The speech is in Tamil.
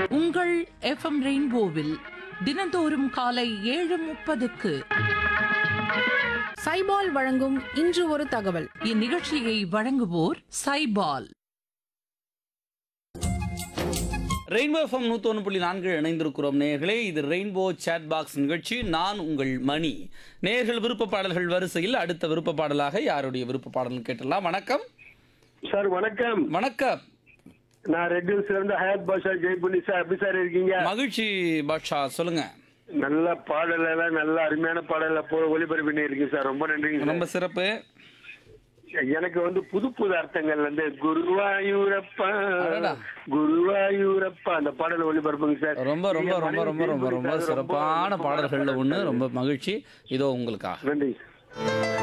உங்கள் எஃப்எம் ரெயின்போவில் தினந்தோறும் காலை ஏழு முப்பதுக்கு சைபால் வழங்கும் இன்று ஒரு தகவல் இந்நிகழ்ச்சியை வழங்குவோர் சைபால் ரெயின்போ எஃப்எம் நூற்றி புள்ளி நான்கு இணைந்திருக்கிறோம் நேயர்களே இது ரெயின்போ சேட் பாக்ஸ் நிகழ்ச்சி நான் உங்கள் மணி நேயர்கள் விருப்ப பாடல்கள் வரிசையில் அடுத்த விருப்ப பாடலாக யாருடைய விருப்ப பாடல் கேட்டலாம் வணக்கம் சார் வணக்கம் வணக்கம் நான் ரெட் ஹில்ஸ்ல இருந்து ஹயாத் பாஷா ஜெய்புனி சார் எப்படி சார் இருக்கீங்க மகிழ்ச்சி பாட்ஷா சொல்லுங்க நல்ல பாடல் எல்லாம் நல்ல அருமையான பாடல போ ஒளிபரப்பு இருக்கு சார் ரொம்ப நன்றிங்க சார். ரொம்ப சிறப்பு எனக்கு வந்து புது புது அர்த்தங்கள் வந்து குருவாயூரப்பா அடடா. குருவாயூரப்பா அந்த பாடல் ஒளிபரப்புங்க சார் ரொம்ப ரொம்ப ரொம்ப ரொம்ப ரொம்ப ரொம்ப ஜெய்புனி சார், சிறப்பான ரொம்ப பாடல்கள்ல ஒன்று ரொம்ப மகிழ்ச்சி இதோ உங்களுக்காக நன்றி